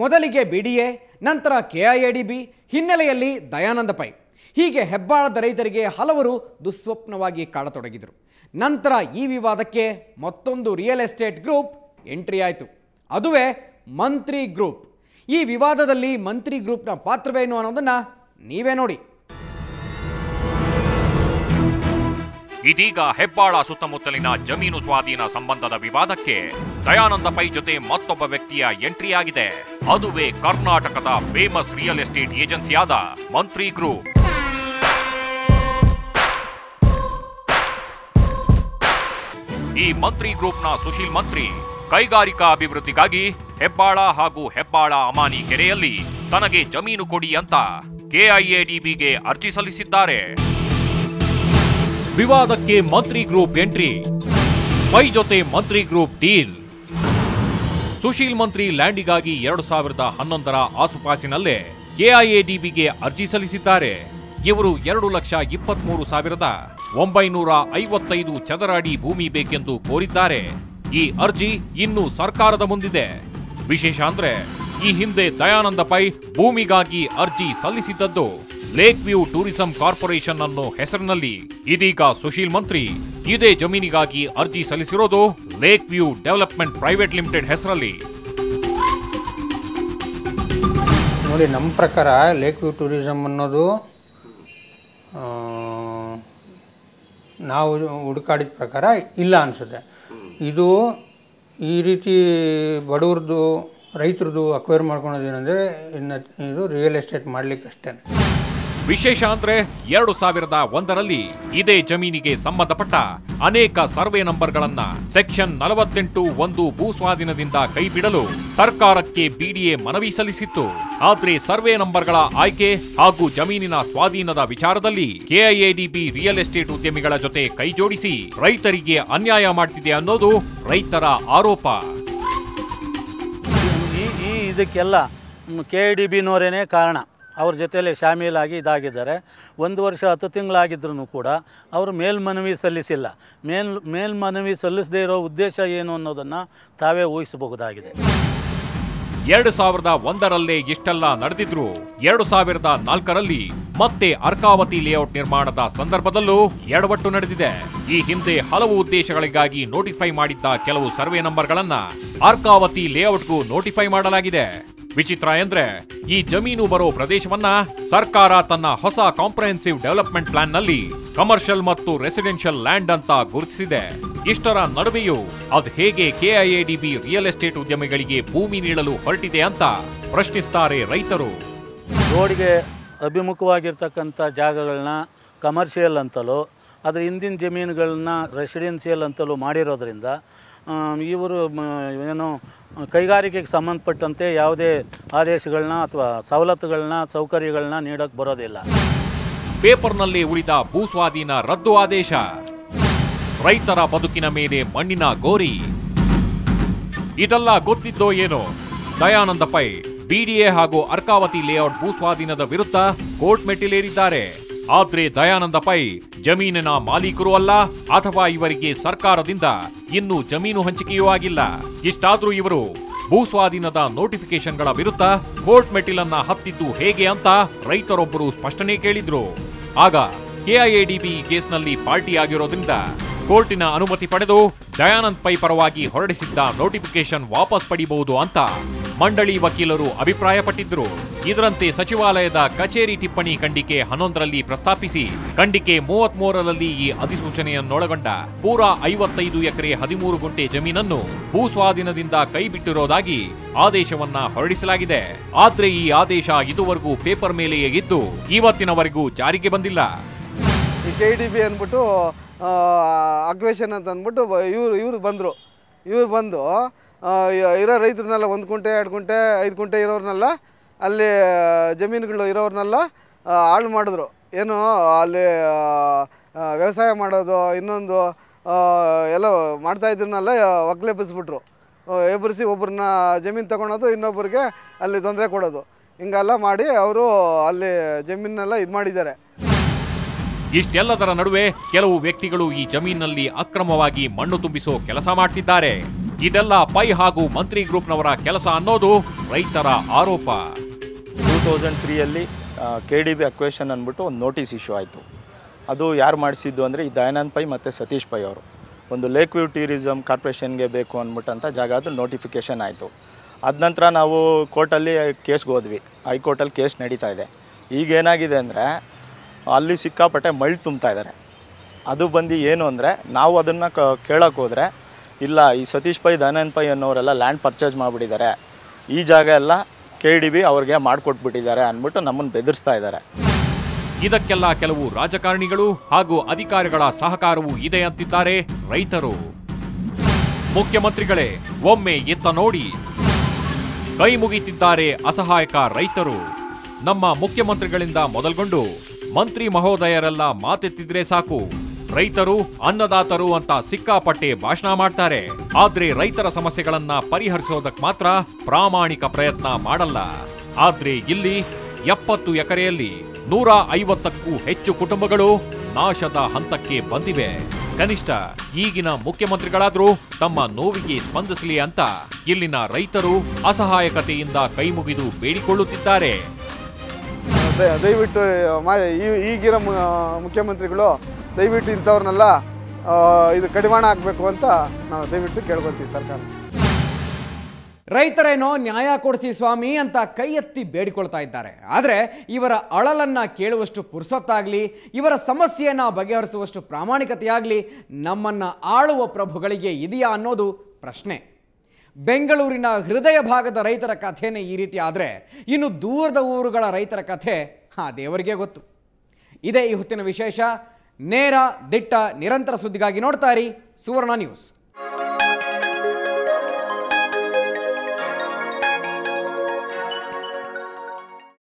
ಮೊದಲಿಗೆ B D A ನಂತರ K I A D B ಹಿನ್ನೆಲೆಯಲ್ಲಿ ದಯಾನಂದ ಪೈ ಹೀಗೆ ಹೆಬ್ಬಾಳದ ರೈತರಿಗೆ ಹಲವರು ದುಸ್ವಪ್ನವಾಗಿ ಕಾಡತೊಡಗಿದರು ನಂತರ ಈ ವಿವಾದಕ್ಕೆ ಮತ್ತೊಂದು ರಿಯಲ್ ಎಸ್ಟೇಟ್ ಗ್ರೂಪ್ ಎಂಟ್ರಿ ಆಯಿತು ಅದುವೇ ಮಂತ್ರಿ ಗ್ರೂಪ್ ಈ ವಿವಾದದಲ್ಲಿ ಮಂತ್ರಿ ಗ್ರೂಪ್ನ ಪಾತ್ರವೇನು ಅನ್ನೋದನ್ನು ನೀವೇ ನೋಡಿ ಇದೀಗ ಹೆಬ್ಬಾಳ ಸುತ್ತಮುತ್ತಲಿನ ಜಮೀನು ಸ್ವಾಧೀನ ಸಂಬಂಧದ ವಿವಾದಕ್ಕೆ ದಯಾನಂದ ಪೈ ಜೊತೆ ಮತ್ತೊಬ್ಬ ವ್ಯಕ್ತಿಯ ಎಂಟ್ರಿ ಆಗಿದೆ ಅದುವೇ ಕರ್ನಾಟಕದ ಫೇಮಸ್ ರಿಯಲ್ ಎಸ್ಟೇಟ್ ಏಜೆನ್ಸಿಯಾದ ಮಂತ್ರಿ ಗ್ರೂಪ್ ಈ ಮಂತ್ರಿ ಗ್ರೂಪ್ನ ಸುಶೀಲ್ ಮಂತ್ರಿ ಕೈಗಾರಿಕಾ ಅಭಿವೃದ್ಧಿಗಾಗಿ ಹೆಬ್ಬಾಳ ಹಾಗೂ ಹೆಬ್ಬಾಳ ಅಮಾನಿ ಕೆರೆಯಲ್ಲಿ ತನಗೆ ಜಮೀನು ಕೊಡಿ ಅಂತ ಕೆಐಎಡಿಬಿಗೆ ಅರ್ಜಿ ಸಲ್ಲಿಸಿದ್ದಾರೆ ವಿವಾದಕ್ಕೆ ಮಂತ್ರಿ ಗ್ರೂಪ್ ಎಂಟ್ರಿ ಪೈ ಜೊತೆ ಮಂತ್ರಿ ಗ್ರೂಪ್ ಡೀಲ್ ಸುಶೀಲ್ ಮಂತ್ರಿ ಲ್ಯಾಂಡಿಗಾಗಿ ಎರಡು ಸಾವಿರದ ಹನ್ನೊಂದರ ಆಸುಪಾಸಿನಲ್ಲೇ ಕೆಐಎಡಿಬಿಗೆ ಅರ್ಜಿ ಸಲ್ಲಿಸಿದ್ದಾರೆ ಇವರು ಎರಡು ಲಕ್ಷ ಇಪ್ಪತ್ಮೂರು ಸಾವಿರದ ಒಂಬೈನೂರ ಐವತ್ತೈದು ಚದರ ಅಡಿ ಭೂಮಿ ಬೇಕೆಂದು ಕೋರಿದ್ದಾರೆ ಈ ಅರ್ಜಿ ಇನ್ನು ಸರ್ಕಾರದ ಮುಂದಿದೆ ವಿಶೇಷ ಅಂದ್ರೆ ಈ ಹಿಂದೆ ದಯಾನಂದ ಪೈ ಭೂಮಿಗಾಗಿ ಅರ್ಜಿ ಸಲ್ಲಿಸಿದ್ದದ್ದು ಲೇಕ್ ವ್ಯೂ ಟೂರಿಸಂ ಕಾರ್ಪೊರೇಷನ್ ಅನ್ನೋ ಹೆಸರಿನಲ್ಲಿ ಇದೀಗ ಸುಶೀಲ್ ಮಂತ್ರಿ ಇದೇ ಜಮೀನಿಗಾಗಿ ಅರ್ಜಿ ಸಲ್ಲಿಸಿರೋದು lake view development private limited ಹೆಸರಲ್ಲಿ ನೋಡಿ ನಮ್ಮ ಪ್ರಕಾರ ಲೇಕ್ ವ್ಯೂ ಟೂರಿಸಮ್ ಅನ್ನೋದು ಆ, ನಾವು ಹುಡುಕಾಡಿದ ಪ್ರಕಾರ ಇಲ್ಲ ಅನಿಸುತ್ತೆ ಇದು ಈ ರೀತಿ ಬಡವ್ರದ್ದು ರೈತರದ್ದು ಅಕ್ವೈರ್ ಮಾಡ್ಕೊಳೋದೇನೆಂದರೆ ಇನ್ನು ಇದು ರಿಯಲ್ ಎಸ್ಟೇಟ್ ಮಾಡಲಿಕ್ಕೆ ಅಷ್ಟೇ ವಿಶೇಷ ಅಂದ್ರೆ ಎರಡು ಸಾವಿರದ ಒಂದರಲ್ಲಿ ಇದೇ ಜಮೀನಿಗೆ ಸಂಬಂಧಪಟ್ಟ ಅನೇಕ ಸರ್ವೆ ನಂಬರ್ಗಳನ್ನ ಸೆಕ್ಷನ್ ನಲವತ್ತೆಂಟು ಒಂದು ಭೂ ಸ್ವಾಧೀನದಿಂದ ಕೈಬಿಡಲು ಸರ್ಕಾರಕ್ಕೆ ಬಿಡಿಎ ಮನವಿ ಸಲ್ಲಿಸಿತ್ತು ಆದ್ರೆ ಸರ್ವೆ ನಂಬರ್ಗಳ ಆಯ್ಕೆ ಹಾಗೂ ಜಮೀನಿನ ಸ್ವಾಧೀನದ ವಿಚಾರದಲ್ಲಿ ಕೆಐಎಡಿಬಿ ರಿಯಲ್ ಎಸ್ಟೇಟ್ ಉದ್ಯಮಿಗಳ ಜೊತೆ ಕೈಜೋಡಿಸಿ ರೈತರಿಗೆ ಅನ್ಯಾಯ ಮಾಡ್ತಿದೆ ಅನ್ನೋದು ರೈತರ ಆರೋಪ ಈ ಈ ಇದಕ್ಕೆಲ್ಲ ಕೆ ಐ ಡಿ ಬಿನವರೇನೇ ಕಾರಣ ಅವ್ರ ಜೊತೆಯಲ್ಲಿ ಶಾಮೀಲಾಗಿ ಇದಾಗಿದ್ದಾರೆ ಒಂದು ವರ್ಷ ಹತ್ತು ತಿಂಗಳಾಗಿದ್ರೂ ಕೂಡ ಅವರು ಮೇಲ್ಮನವಿ ಸಲ್ಲಿಸಿಲ್ಲ ಮೇಲ್ ಮೇಲ್ಮನವಿ ಸಲ್ಲಿಸದೇ ಇರೋ ಉದ್ದೇಶ ಏನು ಅನ್ನೋದನ್ನು ತಾವೇ ಊಹಿಸಬಹುದಾಗಿದೆ ಎರಡು ಸಾವಿರದ ಒಂದರಲ್ಲೇ ಇಷ್ಟೆಲ್ಲ ನಡೆದಿದ್ರು ಎರಡು ಸಾವಿರದ ನಾಲ್ಕರಲ್ಲಿ ಮತ್ತೆ ಅರ್ಕಾವತಿ ಲೇಔಟ್ ನಿರ್ಮಾಣದ ಸಂದರ್ಭದಲ್ಲೂ ಎಡವಟ್ಟು ನಡೆದಿದೆ ಈ ಹಿಂದೆ ಹಲವು ಉದ್ದೇಶಗಳಿಗಾಗಿ ನೋಟಿಫೈ ಮಾಡಿದ್ದ ಕೆಲವು ಸರ್ವೆ ನಂಬರ್ಗಳನ್ನ ಅರ್ಕಾವತಿ ಲೇಔಟ್ಗೂ ನೋಟಿಫೈ ಮಾಡಲಾಗಿದೆ ವಿಚಿತ್ರ ಎಂದ್ರೆ ಈ ಜಮೀನು ಬರೋ ಪ್ರದೇಶವನ್ನ ಸರ್ಕಾರ ತನ್ನ ಹೊಸ ಕಾಂಪ್ರಹೆನ್ಸಿವ್ ಡೆವಲಪ್ಮೆಂಟ್ ಪ್ಲಾನ್ ನಲ್ಲಿ ಕಮರ್ಷಿಯಲ್ ಮತ್ತು ರೆಸಿಡೆನ್ಷಿಯಲ್ ಲ್ಯಾಂಡ್ ಅಂತ ಗುರುತಿಸಿದೆ ಇಷ್ಟರ ನಡುವೆಯೂ ಅದ್ ಹೇಗೆ ಕೆಐಎಡಿಬಿ ರಿಯಲ್ ಎಸ್ಟೇಟ್ ಉದ್ಯಮಿಗಳಿಗೆ ಭೂಮಿ ನೀಡಲು ಹೊರಟಿದೆ ಅಂತ ಪ್ರಶ್ನಿಸ್ತಾರೆ ರೈತರು ರೋಡ್ಗೆ ಅಭಿಮುಖವಾಗಿರ್ತಕ್ಕಂಥ ಜಾಗಗಳನ್ನ ಕಮರ್ಷಿಯಲ್ ಅಂತಲೂ ಅದರ ಹಿಂದಿನ ಜಮೀನುಗಳನ್ನ ರೆಸಿಡೆನ್ಸಿಯಲ್ ಅಂತಲೂ ಮಾಡಿರೋದ್ರಿಂದ ಇವರು ಏನು ಕೈಗಾರಿಕೆಗೆ ಸಂಬಂಧಪಟ್ಟಂತೆ ಯಾವುದೇ ಆದೇಶಗಳನ್ನ ಅಥವಾ ಸವಲತ್ತುಗಳನ್ನ ಸೌಕರ್ಯಗಳನ್ನ ನೀಡೋಕ್ಕೆ ಬರೋದಿಲ್ಲ ಪೇಪರ್ನಲ್ಲಿ ಉಳಿದ ಭೂಸ್ವಾಧೀನ ರದ್ದು ಆದೇಶ ರೈತರ ಬದುಕಿನ ಮೇಲೆ ಮಣ್ಣಿನ ಗೋರಿ ಇದೆಲ್ಲ ಗೊತ್ತಿದ್ದೋ ಏನೋ ದಯಾನಂದ ಪೈ ಬಿಡಿಎ ಹಾಗೂ ಅರ್ಕಾವತಿ ಲೇಔಟ್ ಭೂಸ್ವಾಧೀನದ ವಿರುದ್ಧ ಕೋರ್ಟ್ ಮೆಟ್ಟಿಲೇರಿದ್ದಾರೆ ಆದ್ರೆ ದಯಾನಂದ ಪೈ ಜಮೀನಿನ ಮಾಲೀಕರು ಅಲ್ಲ ಅಥವಾ ಇವರಿಗೆ ಸರ್ಕಾರದಿಂದ ಇನ್ನೂ ಜಮೀನು ಹಂಚಿಕೆಯೂ ಆಗಿಲ್ಲ ಇಷ್ಟಾದ್ರೂ ಇವರು ಭೂಸ್ವಾಧೀನದ ನೋಟಿಫಿಕೇಶನ್ಗಳ ವಿರುದ್ಧ ಕೋರ್ಟ್ ಮೆಟ್ಟಿಲನ್ನ ಹತ್ತಿದ್ದು ಹೇಗೆ ಅಂತ ರೈತರೊಬ್ಬರು ಸ್ಪಷ್ಟನೆ ಕೇಳಿದ್ರು ಆಗ ಕೆಐಎಡಿಬಿ ಕೇಸ್ನಲ್ಲಿ ಪಾರ್ಟಿ ಆಗಿರೋದ್ರಿಂದ ಕೋರ್ಟಿನ ಅನುಮತಿ ಪಡೆದು ದಯಾನಂದ್ ಪೈ ಪರವಾಗಿ ಹೊರಡಿಸಿದ್ದ ನೋಟಿಫಿಕೇಶನ್ ವಾಪಸ್ ಪಡಿಬಹುದು ಅಂತ ಮಂಡಳಿ ವಕೀಲರು ಅಭಿಪ್ರಾಯಪಟ್ಟಿದ್ರು ಇದರಂತೆ ಸಚಿವಾಲಯದ ಕಚೇರಿ ಟಿಪ್ಪಣಿ ಖಂಡಿಕೆ ಹನ್ನೊಂದರಲ್ಲಿ ಪ್ರಸ್ತಾಪಿಸಿ ಖಂಡಿಕೆ ಮೂವತ್ತ್ ಮೂರರಲ್ಲಿ ಈ ಅಧಿಸೂಚನೆಯನ್ನೊಳಗೊಂಡ ಪೂರಾ ಐವತ್ತೈದು ಎಕರೆ ಹದಿಮೂರು ಗುಂಟೆ ಜಮೀನನ್ನು ಭೂ ಸ್ವಾಧೀನದಿಂದ ಕೈಬಿಟ್ಟಿರೋದಾಗಿ ಆದೇಶವನ್ನ ಹೊರಡಿಸಲಾಗಿದೆ ಆದ್ರೆ ಈ ಆದೇಶ ಇದುವರೆಗೂ ಪೇಪರ್ ಮೇಲೆಯೇ ಇದ್ದು ಇವತ್ತಿನವರೆಗೂ ಜಾರಿಗೆ ಬಂದಿಲ್ಲ ಈ ಕೆ ಡಿ ಬಿ ಅಂದ್ಬಿಟ್ಟು ಅಕ್ವೇಷನ್ ಅಂತ ಅಂದ್ಬಿಟ್ಟು ಇವ್ರು ಇವ್ರು ಬಂದರು ಇವ್ರು ಬಂದು ಆ, ಯ- ಇರೋ ರೈತರನ್ನೆಲ್ಲ ಒಂದು ಕುಂಟೆ ಎರಡು ಕುಂಟೆ ಐದು ಕುಂಟೆ ಇರೋರ್ನೆಲ್ಲ ಅಲ್ಲಿ ಜಮೀನುಗಳು ಇರೋರ್ನೆಲ್ಲ ಆ, ಹಾಳು ಮಾಡಿದ್ರು ಏನು ಅಲ್ಲಿ ಆ, ಆ, ವ್ಯವಸಾಯ ಮಾಡೋದು ಇನ್ನೊಂದು ಆ, ಎಲ್ಲ ಮಾಡ್ತಾ ಇದ್ರನ್ನೆಲ್ಲ ಒಕ್ಲೆಬ್ಬಿಸ್ಬಿಟ್ರು ಎಬ್ಬರಿಸಿ ಒಬ್ಬರನ್ನ ಜಮೀನು ತಗೊಳೋದು ಇನ್ನೊಬ್ಬರಿಗೆ ಅಲ್ಲಿ ತೊಂದರೆ ಕೊಡೋದು ಹಿಂಗೆಲ್ಲ ಮಾಡಿ ಅವರು ಅಲ್ಲಿ ಜಮೀನೆಲ್ಲ ಇದು ಮಾಡಿದ್ದಾರೆ ಇಷ್ಟೆಲ್ಲದರ ನಡುವೆ ಕೆಲವು ವ್ಯಕ್ತಿಗಳು ಈ ಜಮೀನಿನಲ್ಲಿ ಅಕ್ರಮವಾಗಿ ಮಣ್ಣು ತುಂಬಿಸೋ ಕೆಲಸ ಮಾಡ್ತಿದ್ದಾರೆ ಇದೆಲ್ಲ ಪೈ ಹಾಗೂ ಮಂತ್ರಿ ಗ್ರೂಪ್ನವರ ಕೆಲಸ ಅನ್ನೋದು ರೈತರ ಆರೋಪ ಟೂ ತೌಸಂಡ್ ತ್ರೀಯಲ್ಲಿ ಕೆ ಡಿ ಬಿ ಅಕ್ವೇಷನ್ ಅಂದ್ಬಿಟ್ಟು ಒಂದು ನೋಟಿಸ್ ಇಶ್ಯೂ ಆಯಿತು ಅದು ಯಾರು ಮಾಡಿಸಿದ್ದು ಅಂದರೆ ಈ ದಯಾನಂದ್ ಪೈ ಮತ್ತು ಸತೀಶ್ ಪೈ ಅವರು ಒಂದು ಲೇಕ್ ವ್ಯೂ ಟೂರಿಸಮ್ ಕಾರ್ಪೊರೇಷನ್ಗೆ ಬೇಕು ಅಂದ್ಬಿಟ್ಟಂತ ಜಾಗ ಅದು ನೋಟಿಫಿಕೇಷನ್ ಆಯಿತು ಅದ ನಂತರ ನಾವು ಕೋರ್ಟಲ್ಲಿ ಕೇಸ್ಗೆ ಹೋದ್ವಿ ಹೈಕೋರ್ಟಲ್ಲಿ ಕೇಸ್ ನಡೀತಾ ಇದೆ ಈಗ ಏನಾಗಿದೆ ಅಂದರೆ ಅಲ್ಲಿ ಸಿಕ್ಕಾಪಟ್ಟೆ ಮಳ್ಳು ತುಂಬ್ತಾ ಇದ್ದಾರೆ ಅದು ಬಂದು ಏನು ಅಂದರೆ ನಾವು ಅದನ್ನು ಕ ಕೇಳೋಕೆ ಹೋದರೆ ಇಲ್ಲ ಈ ಸತೀಶ್ ಪೈ ದಯಾನಂದ್ ಪೈ ಅನ್ನೋರೆಲ್ಲ ಲ್ಯಾಂಡ್ ಪರ್ಚೇಸ್ ಮಾಡಿಬಿಟ್ಟಿದ್ದಾರೆ ಈ ಜಾಗ ಎಲ್ಲ ಕೆ ಡಿ ಬಿ ಅವ್ರಿಗೆ ಮಾಡಿಕೊಟ್ಬಿಟ್ಟಿದ್ದಾರೆ ಅಂದ್ಬಿಟ್ಟು ನಮ್ಮನ್ನು ಬೆದರಿಸ್ತಾ ಇದ್ದಾರೆ ಇದಕ್ಕೆಲ್ಲ ಕೆಲವು ರಾಜಕಾರಣಿಗಳು ಹಾಗೂ ಅಧಿಕಾರಿಗಳ ಸಹಕಾರವೂ ಇದೆ ಅಂತಿದ್ದಾರೆ ರೈತರು ಮುಖ್ಯಮಂತ್ರಿಗಳೇ ಒಮ್ಮೆ ಎತ್ತ ನೋಡಿ ಕೈ ಮುಗಿತಿದ್ದಾರೆ ಅಸಹಾಯಕ ರೈತರು ನಮ್ಮ ಮುಖ್ಯಮಂತ್ರಿಗಳಿಂದ ಮೊದಲ್ಗೊಂಡು ಮಂತ್ರಿ ಮಹೋದಯರೆಲ್ಲ ಮಾತೆತ್ತಿದ್ರೆ ಸಾಕು ರೈತರು ಅನ್ನದಾತರು ಅಂತ ಸಿಕ್ಕಾಪಟ್ಟೆ ಭಾಷಣ ಮಾಡ್ತಾರೆ ಆದ್ರೆ ರೈತರ ಸಮಸ್ಯೆಗಳನ್ನ ಪರಿಹರಿಸೋದಕ್ ಮಾತ್ರ ಪ್ರಾಮಾಣಿಕ ಪ್ರಯತ್ನ ಮಾಡಲ್ಲ ಆದ್ರೆ ಇಲ್ಲಿ ಎಪ್ಪತ್ತು ಎಕರೆಯಲ್ಲಿ ನೂರ ಐವತ್ತಕ್ಕೂ ಹೆಚ್ಚು ಕುಟುಂಬಗಳು ನಾಶದ ಹಂತಕ್ಕೆ ಬಂದಿವೆ ಕನಿಷ್ಠ ಈಗಿನ ಮುಖ್ಯಮಂತ್ರಿಗಳಾದ್ರೂ ತಮ್ಮ ನೋವಿಗೆ ಸ್ಪಂದಿಸಲಿ ಅಂತ ಇಲ್ಲಿನ ರೈತರು ಅಸಹಾಯಕತೆಯಿಂದ ಕೈಮುಗಿದು ಬೇಡಿಕೊಳ್ಳುತ್ತಿದ್ದಾರೆ ದಯ- ದಯವಿಟ್ಟು ಮಾ ಈ- ಈಗಿರೋ ಮು- ಮುಖ್ಯಮಂತ್ರಿಗಳು ದಯವಿಟ್ಟು ಇಂಥವ್ರನ್ನೆಲ್ಲ ಆ, ಇದು ಕಡಿವಾಣ ಹಾಕಬೇಕು ಅಂತ ನಾವು ದಯವಿಟ್ಟು ಕೇಳ್ಕೊತೀವಿ ಸರ್ಕಾರ ರೈತರೇನೋ ನ್ಯಾಯ ಕೊಡಿಸಿ ಸ್ವಾಮಿ ಅಂತ ಕೈ ಎತ್ತಿ ಬೇಡಿಕೊಳ್ತಾ ಇದ್ದಾರೆ ಆದರೆ ಇವರ ಅಳಲನ್ನ ಕೇಳುವಷ್ಟು ಪುರ್ಸೊತ್ತಾಗಲಿ ಇವರ ಸಮಸ್ಯೆಯನ್ನು ಬಗೆಹರಿಸುವಷ್ಟು ಪ್ರಾಮಾಣಿಕತೆಯಾಗಲಿ ನಮ್ಮನ್ನ ಆಳುವ ಪ್ರಭುಗಳಿಗೆ ಇದೆಯಾ ಅನ್ನೋದು ಪ್ರಶ್ನೆ ಬೆಂಗಳೂರಿನ ಹೃದಯ ಭಾಗದ ರೈತರ ಕಥೆನೇ ಈ ರೀತಿ ಆದರೆ ಇನ್ನು ದೂರದ ಊರುಗಳ ರೈತರ ಕಥೆ ಆ ದೇವರಿಗೆ ಗೊತ್ತು ಇದೇ ಈ ಹೊತ್ತಿನ ವಿಶೇಷ ನೇರ ದಿಟ್ಟ ನಿರಂತರ ಸುದ್ದಿಗಾಗಿ ನೋಡ್ತಾ ಇರಿ ಸುವರ್ಣ ನ್ಯೂಸ್